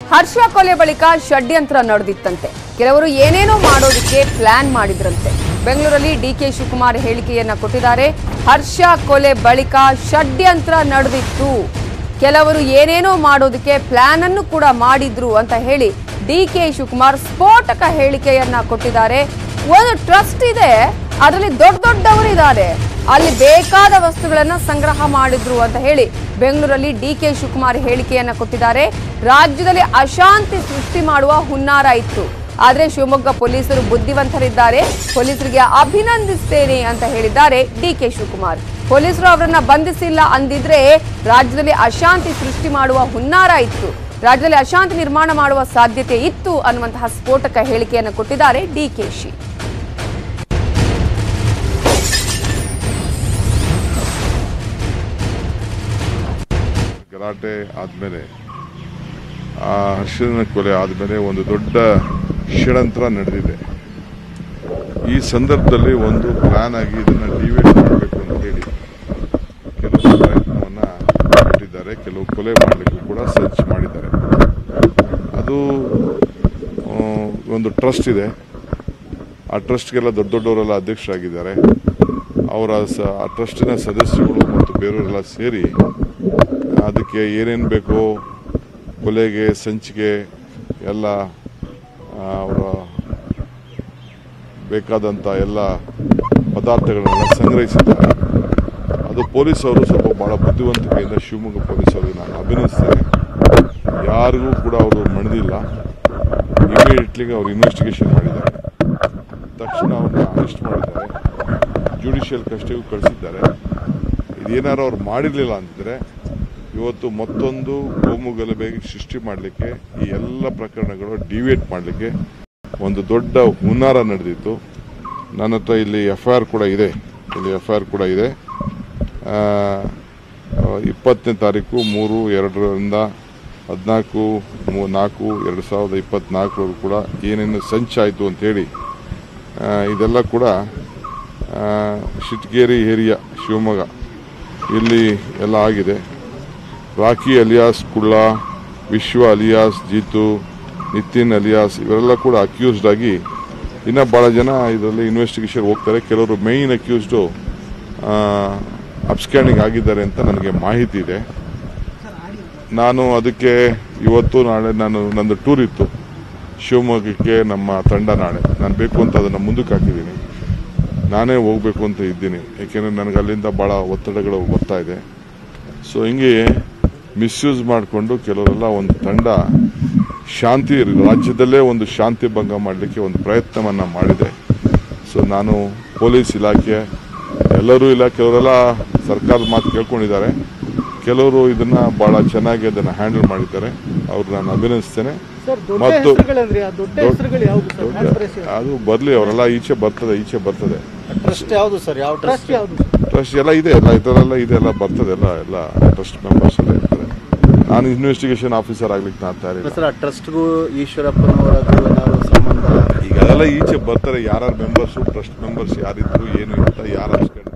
ಹರ್ಷ ಕೊಲೆ ಬಳಿಕ ಷಡ್ಯಂತ್ರ ನಡೆದಿತ್ತಂತೆ ಕೆಲವರು ಏನೇನೋ ಮಾಡೋದಕ್ಕೆ ಪ್ಲಾನ್ ಮಾಡಿದ್ರಂತೆ ಬೆಂಗಳೂರಲ್ಲಿ ಡಿಕೆ ಶಿವಕುಮಾರ್ ಹೇಳಿಕೆಯನ್ನ ಕೊಟ್ಟಿದ್ದಾರೆ ಹರ್ಷ ಕೊಲೆ ಬಳಿಕ ಷಡ್ಯಂತ್ರ ನಡೆದಿತ್ತು ಕೆಲವರು ಏನೇನೋ ಮಾಡೋದಕ್ಕೆ ಪ್ಲಾನ್ ಅನ್ನು ಕೂಡ ಮಾಡಿದ್ರು ಅಂತ ಹೇಳಿ ಡಿ ಕೆ ಶಿವಕುಮಾರ್ ಸ್ಫೋಟಕ ಹೇಳಿಕೆಯನ್ನ ಕೊಟ್ಟಿದ್ದಾರೆ ಒಂದು ಟ್ರಸ್ಟ್ ಇದೆ ಅದರಲ್ಲಿ ದೊಡ್ಡ ದೊಡ್ಡವರು ಇದ್ದಾರೆ ಅಲ್ಲಿ ಬೇಕಾದ ವಸ್ತುಗಳನ್ನ ಸಂಗ್ರಹ ಮಾಡಿದ್ರು ಅಂತ ಹೇಳಿ ಬೆಂಗಳೂರಲ್ಲಿ ಡಿ ಕೆ ಶಿವಕುಮಾರ್ ಹೇಳಿಕೆಯನ್ನ ಕೊಟ್ಟಿದ್ದಾರೆ ರಾಜ್ಯದಲ್ಲಿ ಅಶಾಂತಿ ಸೃಷ್ಟಿ ಮಾಡುವ ಹುನ್ನಾರ ಇತ್ತು ಆದ್ರೆ ಶಿವಮೊಗ್ಗ ಪೊಲೀಸರು ಬುದ್ಧಿವಂತರಿದ್ದಾರೆ ಪೊಲೀಸರಿಗೆ ಅಭಿನಂದಿಸ್ತೇನೆ ಅಂತ ಹೇಳಿದ್ದಾರೆ ಡಿ ಕೆ ಶಿವಕುಮಾರ್ ಪೊಲೀಸರು ಅವರನ್ನ ಬಂಧಿಸಿಲ್ಲ ಅಂದಿದ್ರೆ ರಾಜ್ಯದಲ್ಲಿ ಅಶಾಂತಿ ಸೃಷ್ಟಿ ಮಾಡುವ ಹುನ್ನಾರ ಇತ್ತು ರಾಜ್ಯದಲ್ಲಿ ಅಶಾಂತಿ ನಿರ್ಮಾಣ ಮಾಡುವ ಸಾಧ್ಯತೆ ಇತ್ತು ಅನ್ನುವಂತಹ ಸ್ಫೋಟಕ ಹೇಳಿಕೆಯನ್ನು ಕೊಟ್ಟಿದ್ದಾರೆ ಡಿಕೆಶಿ ಗಲಾಟೆ ಆದಮೇಲೆ ಆ ಹರ್ಷನ ಕೊಲೆ ಆದಮೇಲೆ ಒಂದು ದೊಡ್ಡ ಷಡ್ಯಂತ್ರ ನಡೆದಿದೆ ಈ ಸಂದರ್ಭದಲ್ಲಿ ಒಂದು ಪ್ಲಾನ್ ಆಗಿ ಇದನ್ನು ಡಿವೇಟ್ ಮಾಡಬೇಕು ಅಂತ ಹೇಳಿ ಕೆಲವು ಪ್ರಯತ್ನವನ್ನು ಇಟ್ಟಿದ್ದಾರೆ ಕೆಲವು ಕೊಲೆ ಮಾಡಲಿಕ್ಕೂ ಕೂಡ ಸರ್ಚ್ ಮಾಡಿದ್ದಾರೆ ಅದು ಆ, ಒಂದು ಟ್ರಸ್ಟ್ ಇದೆ ಆ ಟ್ರಸ್ಟ್ಗೆಲ್ಲ ದೊಡ್ಡ ದೊಡ್ಡವರೆಲ್ಲ ಅಧ್ಯಕ್ಷರಾಗಿದ್ದಾರೆ ಅವರ ಸ ಆ ಟ್ರಸ್ಟಿನ ಸದಸ್ಯರುಗಳು ಮತ್ತು ಬೇರೆಯವರೆಲ್ಲ ಸೇರಿ ಅದಕ್ಕೆ ಏನೇನು ಬೇಕೋ ಕೊಲೆಗೆ ಸಂಚಿಗೆ ಎಲ್ಲ ಅವರ ಬೇಕಾದಂಥ ಎಲ್ಲ ಪದಾರ್ಥಗಳನ್ನೆಲ್ಲ ಸಂಗ್ರಹಿಸಿದ್ದಾರೆ ಅದು ಪೊಲೀಸವರು ಸ್ವಲ್ಪ ಭಾಳ ಬುದ್ಧಿವಂತಿಕೆಯಿಂದ ಶಿವಮೊಗ್ಗ ಪೊಲೀಸರಿಗೆ ನಾನು ಅಭಿನಂದಿಸ್ತೇನೆ ಯಾರಿಗೂ ಕೂಡ ಅವರು ಮಣಿದಿಲ್ಲ ಇಮಿಡಿಯೇಟ್ಲಿ ಅವರು ಇನ್ವೆಸ್ಟಿಗೇಷನ್ ಮಾಡಿದ್ದಾರೆ ತಕ್ಷಣ ಅವ್ರನ್ನ ಅರೆಸ್ಟ್ ಮಾಡಿದ್ದಾರೆ ಜುಡಿಷಿಯಲ್ ಕಸ್ಟಡಿಗೂ ಕಳಿಸಿದ್ದಾರೆ ಇದೇನಾರು ಅವ್ರು ಮಾಡಿರಲಿಲ್ಲ ಅಂತಿದ್ರೆ ಇವತ್ತು ಮತ್ತೊಂದು ಕೋಮು ಗಲಭೆಗೆ ಸೃಷ್ಟಿ ಮಾಡಲಿಕ್ಕೆ ಈ ಎಲ್ಲ ಪ್ರಕರಣಗಳು ಡಿವೇಟ್ ಮಾಡಲಿಕ್ಕೆ ಒಂದು ದೊಡ್ಡ ಹುನ್ನಾರ ನಡೆದಿತ್ತು ನನ್ನ ಹತ್ರ ಇಲ್ಲಿ ಎಫ್ ಐ ಆರ್ ಕೂಡ ಇದೆ ಇಲ್ಲಿ ಎಫ್ ಐ ಆರ್ ಕೂಡ ಇದೆ ಆ, ಆ, ಇಪ್ಪತ್ತನೇ ತಾರೀಕು ಮೂರು ಎರಡರಿಂದ ಹದಿನಾಲ್ಕು ಮೂ ನಾಲ್ಕು ಎರಡು ಸಾವಿರದ ಇಪ್ಪತ್ತ್ನಾಲ್ಕರವರೆಗೂ ಕೂಡ ಏನೇನು ಸಂಚಾಯಿತು ಅಂತೇಳಿ ಆ, ಇದೆಲ್ಲ ಕೂಡ ಆ, ಶಿಟ್ಗೇರಿ ಏರಿಯಾ ಶಿವಮೊಗ್ಗ ಇಲ್ಲಿ ಎಲ್ಲ ಆಗಿದೆ ರಾಕಿ ಅಲಿಯಾಸ್ ಕುಳ್ಳ ವಿಶ್ವ ಅಲಿಯಾಸ್ ಜೀತು ನಿತಿನ್ ಅಲಿಯಾಸ್ ಇವರೆಲ್ಲ ಕೂಡ ಅಕ್ಯೂಸ್ಡ್ ಆಗಿ ಇನ್ನೂ ಭಾಳ ಜನ ಇದರಲ್ಲಿ ಇನ್ವೆಸ್ಟಿಗೇಷನ್ ಹೋಗ್ತಾರೆ ಕೆಲವರು ಮೇಯ್ನ್ ಅಕ್ಯೂಸ್ಡು ಅಬ್ಸ್ಕ್ಯಾಂಡಿಂಗ್ ಆಗಿದ್ದಾರೆ ಅಂತ ನನಗೆ ಮಾಹಿತಿ ಇದೆ ನಾನು ಅದಕ್ಕೆ ಇವತ್ತು ನಾಳೆ ನಾನು ನಂದು ಟೂರ್ ಇತ್ತು ಶಿವಮೊಗ್ಗಕ್ಕೆ ನಮ್ಮ ತಂಡ ನಾಳೆ ನಾನು ಬೇಕು ಅಂತ ಅದನ್ನು ಮುಂದಕ್ಕೆ ಹಾಕಿದ್ದೀನಿ ನಾನೇ ಹೋಗಬೇಕು ಅಂತ ಇದ್ದೀನಿ ಯಾಕೆಂದರೆ ನನಗೆ ಅಲ್ಲಿಂದ ಭಾಳ ಒತ್ತಡಗಳು ಬರ್ತಾ ಇದೆ ಸೊ ಹಿಂಗೆ ಮಿಸ್ಯೂಸ್ ಮಾಡಿಕೊಂಡು ಕೆಲವರೆಲ್ಲ ಒಂದು ತಂಡ ಶಾಂತಿ ರಾಜ್ಯದಲ್ಲೇ ಒಂದು ಶಾಂತಿ ಭಂಗ ಮಾಡಲಿಕ್ಕೆ ಒಂದು ಪ್ರಯತ್ನವನ್ನು ಮಾಡಿದೆ ಸೊ ನಾನು ಪೊಲೀಸ್ ಇಲಾಖೆ ಎಲ್ಲರೂ ಇಲ್ಲ ಕೆಲವರೆಲ್ಲ ಸರ್ಕಾರದ ಮಾತು ಕೇಳ್ಕೊಂಡಿದ್ದಾರೆ ಕೆಲವರು ಇದನ್ನ ಬಹಳ ಚೆನ್ನಾಗಿ ಅದನ್ನು ಹ್ಯಾಂಡಲ್ ಮಾಡಿದ್ದಾರೆ ಅವ್ರು ನಾನು ಅಭಿನಂದಿಸ್ತೇನೆ ಸರ್ ದೊಡ್ಡ ಮತ್ತು ಹೆಸರುಗಳಂದ್ರೆ ಆ ದೊಡ್ಡ ಹೆಸರುಗಳು ಯಾವುದು ಸರ್ ದೊಡ್ಡ ಅದು ಬರಲಿ ಅವರೆಲ್ಲ ಈಚೆ ಬರ್ತದೆ ಈಚೆ ಬರ್ತದೆ ಟ್ರಸ್ಟ್ ಯಾವುದು ಸರ್ ಯಾವ ಟ್ರಸ್ಟ್ ಟ್ರಸ್ಟ್ ಯಾವುದು ಟ್ರಸ್ಟ್ ಎಲ್ಲ ಇದೆ ಎಲ್ಲ ಇದರೆಲ್ಲ ಇದೆ ಎಲ್ಲ ಬರ್ತದೆ ಎಲ್ಲ ಎಲ್ಲ ಟ್ರಸ್ಟ್ ಮೆಂಬರ್ಸ್ ಎಲ್ಲ ಇರ್ತಾರೆ ನಾನು ಇನ್ವೆಸ್ಟಿಗೇಷನ್ ಆಫೀಸರ್ ಆಗ್ಲಿಕ್ಕೆ ನಾನು ತಯಾರಿಲ್ಲ ಸರ್ ಆ ಟ್ರಸ್ಟ್ಗೂ ಈಶ್ವರಪ್ಪನವರದ್ದು ಏನಾದ್ರು ಸಂಬಂಧ ಈಗ ಅದೆಲ್ಲ ಈಚೆ ಬರ್ತಾರೆ ಯಾರ್ಯಾರು ಮೆಂಬರ್ಸು ಟ್ರಸ್ಟ್ ಮೆಂಬರ್ಸ್ ಯಾರಿದ್ರು ಏನು ಅಂತ ಯಾರು